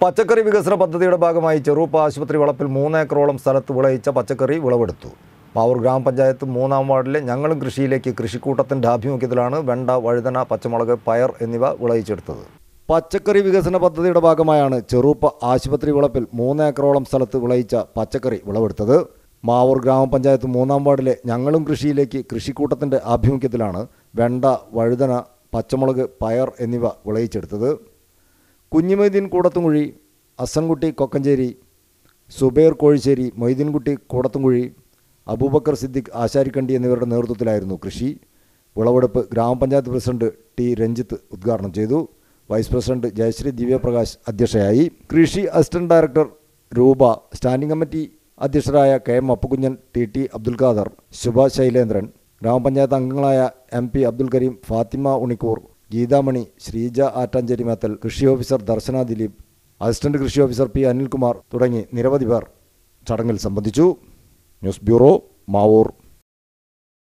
പച്ചക്കറി വികസന പദ്ധതിയുടെ ഭാഗമായി ചെറുപ്പ ആശുപത്രി വളപ്പിൽ മൂന്നേക്കറോളം സ്ഥലത്ത് വിളയിച്ച പച്ചക്കറി വിളവെടുത്തു പാവൂർ ഗ്രാമപഞ്ചായത്ത് മൂന്നാം വാർഡിലെ ഞങ്ങളും കൃഷിയിലേക്ക് കൃഷിക്കൂട്ടത്തിൻ്റെ ആഭിമുഖ്യത്തിലാണ് വെണ്ട വഴുതന പച്ചമുളക് പയർ എന്നിവ വിളയിച്ചെടുത്തത് പച്ചക്കറി വികസന പദ്ധതിയുടെ ഭാഗമായാണ് ചെറുപ്പ ആശുപത്രി വളപ്പിൽ മൂന്നേക്കറോളം സ്ഥലത്ത് വിളയിച്ച പച്ചക്കറി വിളവെടുത്തത് മാവൂർ ഗ്രാമപഞ്ചായത്ത് മൂന്നാം വാർഡിലെ ഞങ്ങളും കൃഷിയിലേക്ക് കൃഷിക്കൂട്ടത്തിൻ്റെ ആഭിമുഖ്യത്തിലാണ് വെണ്ട വഴുതന പച്ചമുളക് പയർ എന്നിവ വിളയിച്ചെടുത്തത് കുഞ്ഞിമൊയ്തീൻ കൂടത്തുംകുഴി അസൻകുട്ടി കൊക്കഞ്ചേരി സുബൈർ കോഴിശ്ശേരി മൊയ്തീൻകുട്ടി കൂടത്തുംകുഴി അബൂബക്കർ സിദ്ദിഖ് ആശാരിക്കണ്ടി എന്നിവരുടെ നേതൃത്വത്തിലായിരുന്നു കൃഷി വിളവെടുപ്പ് ഗ്രാമപഞ്ചായത്ത് പ്രസിഡന്റ് ടി രഞ്ജിത്ത് ഉദ്ഘാടനം ചെയ്തു വൈസ് പ്രസിഡന്റ് ജയശ്രീ ദിവ്യപ്രകാശ് അധ്യക്ഷയായി കൃഷി assistant director Roopa standing committee അധ്യക്ഷരായ K M Appukunhan T T Abdul Khader Shubha Shailendran ഗ്രാമപഞ്ചായത്ത് അംഗങ്ങളായ എം പി അബ്ദുൽ കരീം ഫാത്തിമ ഉണിക്കൂർ ഗീതാമണി ശ്രീജ ആറ്റാഞ്ചേരി മേത്തൽ കൃഷി ഓഫീസർ ദർശന ദിലീപ് അസിസ്റ്റന്റ് കൃഷി ഓഫീസർ പി അനിൽകുമാർ തുടങ്ങി നിരവധി പേർ ചടങ്ങിൽ സംബന്ധിച്ചു ന്യൂസ് ബ്യൂറോ മാവൂർ